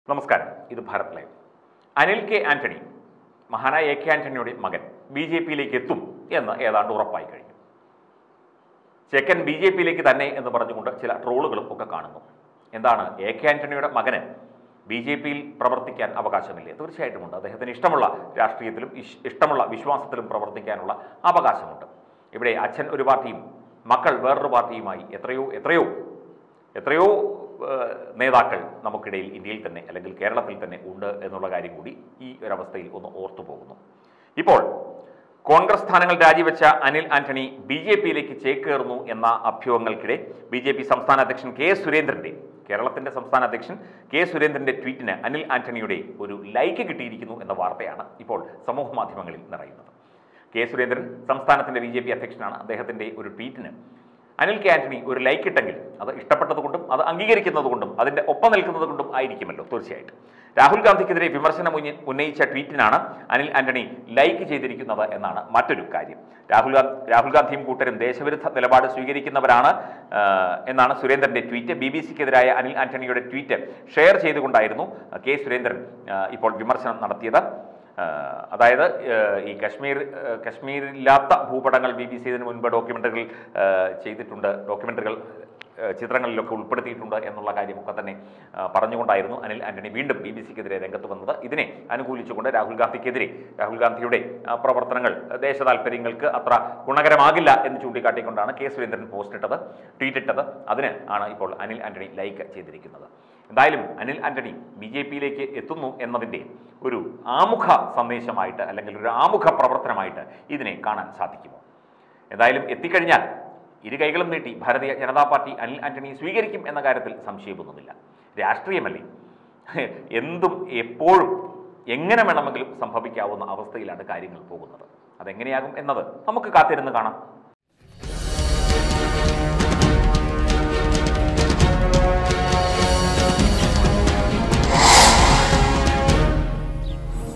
നമസ്കാരം ഇത് Bharat live Anil K Antony മഹാനായ എ കെ ആന്റണിയുടെ മകൻ ബി ജെ പിയിലേക്ക് എത്തും എന്ന് ഏതാണ്ട് ഉറപ്പായി കഴിഞ്ഞു ചെക്കൻ ബി ജെ പിയിലേക്ക് തന്നെ എന്ന് പറഞ്ഞുകൊണ്ട് ചില ട്രോളുകളും ഒക്കെ കാണുന്നു എന്താണ് എ കെ ആന്റണിയുടെ മകന് ബി ജെ പിയിൽ പ്രവർത്തിക്കാൻ അവകാശമില്ലേ തീർച്ചയായിട്ടുമുണ്ട് അദ്ദേഹത്തിന് ഇഷ്ടമുള്ള രാഷ്ട്രീയത്തിലും ഇഷ്- ഇഷ്ടമുള്ള വിശ്വാസത്തിലും പ്രവർത്തിക്കാനുള്ള അവകാശമുണ്ട് ഇവിടെ അച്ഛൻ ഒരു പാർട്ടിയും മക്കൾ വേറൊരു പാർട്ടിയുമായി എത്രയോ എത്രയോ എത്രയോ ഏഹ്, നേതാക്കൾ നമുക്കിടയിൽ ഇന്ത്യയിൽ തന്നെ അല്ലെങ്കിൽ കേരളത്തിൽ തന്നെ ഉണ്ട് എന്നുള്ള കാര്യം കൂടി ഈ ഒരവസ്ഥയിൽ ഒന്ന് ഓർത്തു പോകുന്നു ഇപ്പോൾ കോൺഗ്രസ് സ്ഥാനങ്ങൾ രാജിവെച്ച അനിൽ ആന്റണി ബി ജെ പിയിലേക്ക് ചേക്കേറുന്നു എന്ന അഭ്യൂഹങ്ങൾക്കിടെ ബി ജെ പി സംസ്ഥാന അധ്യക്ഷൻ കെ സുരേന്ദ്രന്റെ കേരളത്തിന്റെ സംസ്ഥാന അധ്യക്ഷൻ കെ സുരേന്ദ്രന്റെ ട്വീറ്റിന് അനിൽ ആന്റണിയുടെ ഒരു ലൈക്ക് കിട്ടിയിരിക്കുന്നു എന്ന വാർത്തയാണ് ഇപ്പോൾ സമൂഹ മാധ്യമങ്ങളിൽ നിറയുന്നത് കെ സുരേന്ദ്രൻ സംസ്ഥാനത്തിന്റെ ബി ജെ പി അധ്യക്ഷനാണ് അദ്ദേഹത്തിന്റെ ഒരു ട്വീറ്റിന് അനിൽ കെ ആന്റണി ഒരു ലൈക്ക് ഇട്ടെങ്കിൽ അത് ഇഷ്ടപ്പെട്ടതുകൊണ്ടും അത് അംഗീകരിക്കുന്നതുകൊണ്ടും അതിന്റെ ഒപ്പം നിൽക്കുന്നത് കൊണ്ടും ആയിരിക്കുമല്ലോ തീർച്ചയായിട്ടും രാഹുൽ ഗാന്ധിക്കെതിരെ വിമർശനം ഉന്ന- ഉന്നയിച്ച ട്വീറ്റിനാണ് അനിൽ ആന്റണി ലൈക്ക് ചെയ്തിരിക്കുന്നത് എന്നാണ് മറ്റൊരു കാര്യം രാഹുൽ ഗാന്ധി രാഹുൽ ഗാന്ധിയും കൂട്ടരും ദേശവിരുദ്ധ നിലപാട് സ്വീകരിക്കുന്നവരാണ് ആ, എന്നാണ് സുരേന്ദ്രന്റെ ട്വീറ്റ് ബി ബി സിക്കെതിരായ അനിൽ ആന്റണിയുടെ ട്വീറ്റ് ഷെയർ ചെയ്തുകൊണ്ടായിരുന്നു കെ സുരേന്ദ്രൻ ആ, ഇപ്പോൾ വിമർശനം നടത്തിയത് ആഹ് അതായത് ആഹ് ഈ കശ്മീർ ആഹ് കശ്മീരില്ലാത്ത ഭൂപടങ്ങൾ ബി ബി സി ഇതിനു മുൻപ് ഡോക്യുമെൻ്ററികൾ ചെയ്തിട്ടുണ്ട് ഡോക്യുമെൻ്ററികൾ ചിത്രങ്ങളിലൊക്കെ ഉൾപ്പെടുത്തിയിട്ടുണ്ട് എന്നുള്ള കാര്യമൊക്കെ തന്നെ ആഹ് പറഞ്ഞുകൊണ്ടായിരുന്നു അനിൽ ആന്റണി വീണ്ടും ബി ബി സിക്കെതിരെ രംഗത്ത് വന്നത് ഇതിനെ അനുകൂലിച്ചുകൊണ്ട് രാഹുൽ ഗാന്ധിക്കെതിരെ രാഹുൽ ഗാന്ധിയുടെ ആഹ് പ്രവർത്തനങ്ങൾ ദേശ താല്പര്യങ്ങൾക്ക് അത്ര ഗുണകരമാകില്ല എന്ന് ചൂണ്ടിക്കാട്ടിക്കൊണ്ടാണ് കെ സുരേന്ദ്രൻ പോസ്റ്റ് ഇട്ടത് ട്വീറ്റ് ഇട്ടത് അതിന് ആണ് ഇപ്പോൾ അനിൽ ആന്റണി ലൈക്ക് ചെയ്തിരിക്കുന്നത് എന്തായാലും അനിൽ ആന്റണി ബി ജെ പിയിലേക്ക് എത്തുന്നു എന്നതിൻ്റെ ഒരു ആമുഖ സന്ദേശമായിട്ട് അല്ലെങ്കിൽ ഒരു ആമുഖ പ്രവർത്തനമായിട്ട് ഇതിനെ കാണാൻ സാധിക്കുമോ എന്തായാലും എത്തിക്കഴിഞ്ഞാൽ ഇരു കൈകളും നീട്ടി ഭാരതീയ ജനതാ പാർട്ടി അനിൽ ആന്റണി സ്വീകരിക്കും എന്ന കാര്യത്തിൽ സംശയമൊന്നുമില്ല രാഷ്ട്രീയമല്ലേ എന്തും എപ്പോഴും എങ്ങനെ വേണമെങ്കിലും സംഭവിക്കാവുന്ന അവസ്ഥയിലാണ് കാര്യങ്ങൾ പോകുന്നത് അതെങ്ങനെയാകും എന്നത് നമുക്ക് കാത്തിരുന്ന് കാണാം